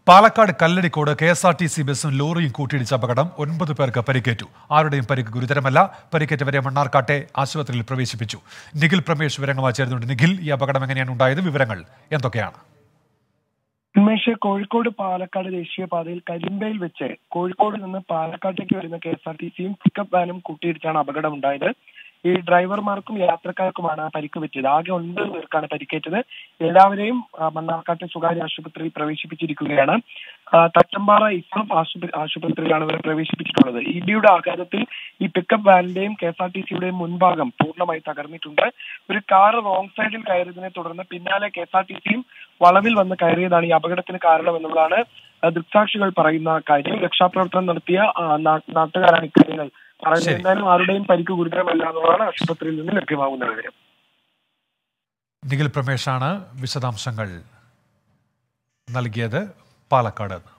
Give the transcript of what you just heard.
Palakkad Kalladikode K S R T C ബസ്സും ലോറിയും കൂട്ടിയിടിച്ച അപകടം ഒൻപത് പേർക്ക് പരിക്കേറ്റു ആരുടെയും പരിക്ക് ഗുരുതരമല്ല പരിക്കേറ്റവരെ മണ്ണാർക്കാട്ടെ ആശുപത്രിയിൽ പ്രവേശിപ്പിച്ചു നിഖിൽ പ്രമേഷ് വിവരങ്ങളുമായി ചേർന്നുണ്ട് നിഖിൽ ഈ അപകടം എങ്ങനെയാണ് ഉണ്ടായത് വിവരങ്ങൾ എന്തൊക്കെയാണ് ഉന്മേഷ് കോഴിക്കോട് പാലക്കാട് ദേശീയപാതയിൽ കരിമ്പയിൽ വെച്ച് കോഴിക്കോട് നിന്ന് പാലക്കാട്ടേക്ക് വരുന്ന കെ എസ് ആർ ടി സിയും പിക്കപ്പ് വാനും കൂട്ടിയിടിച്ചാണ് അപകടം ഉണ്ടായത് ഈ ഡ്രൈവർമാർക്കും യാത്രക്കാർക്കുമാണ് പരിക്ക് പറ്റിയത് ആകെ ഒൻപത് പേർക്കാണ് പരിക്കേറ്റത് എല്ലാവരെയും ആ, മണ്ണാർക്കാട്ടെ സ്വകാര്യ ആശുപത്രിയിൽ പ്രവേശിപ്പിച്ചിരിക്കുകയാണ് ആ, തച്ചമ്പാറ ഇസ്ലാം ആശുപത്രി ആശുപത്രിയിലാണ് ഇവരെ പ്രവേശിപ്പിച്ചിട്ടുള്ളത് ഇടിയുടെ ആഘാതത്തിൽ ഈ പിക്കപ്പ് വാനിന്റെയും കെ എസ് ആർ ടി സിയുടെയും മുൻഭാഗം പൂർണ്ണമായി തകർന്നിട്ടുണ്ട് ഒരു കാർ റോങ് സൈഡിൽ കയറിയതിനെ തുടർന്ന് പിന്നാലെ കെ എസ് ആർ ടി സിയും വളവിൽ വന്ന് കയറിയതാണ് ഈ അപകടത്തിന് കാരണമെന്നുള്ളതാണ് ആ, ദൃക്സാക്ഷികൾ പറയുന്ന കാര്യം രക്ഷാപ്രവർത്തനം നടത്തിയ ആ, നാ- നാട്ടുകാരാണ് ഇക്കാര്യങ്ങൾ പറയുന്നത് ശരി. എന്തായാലും ആരുടെയും പരിക്ക് ഗുരുതരമല്ല എന്നുള്ളതാണ് ആശുപത്രിയിൽ നിന്ന് ലഭ്യമാകുന്ന വിവരം നിഖിൽ പ്രമേഷാണ് വിശദാംശങ്ങൾ നൽകിയത് പാലക്കാട്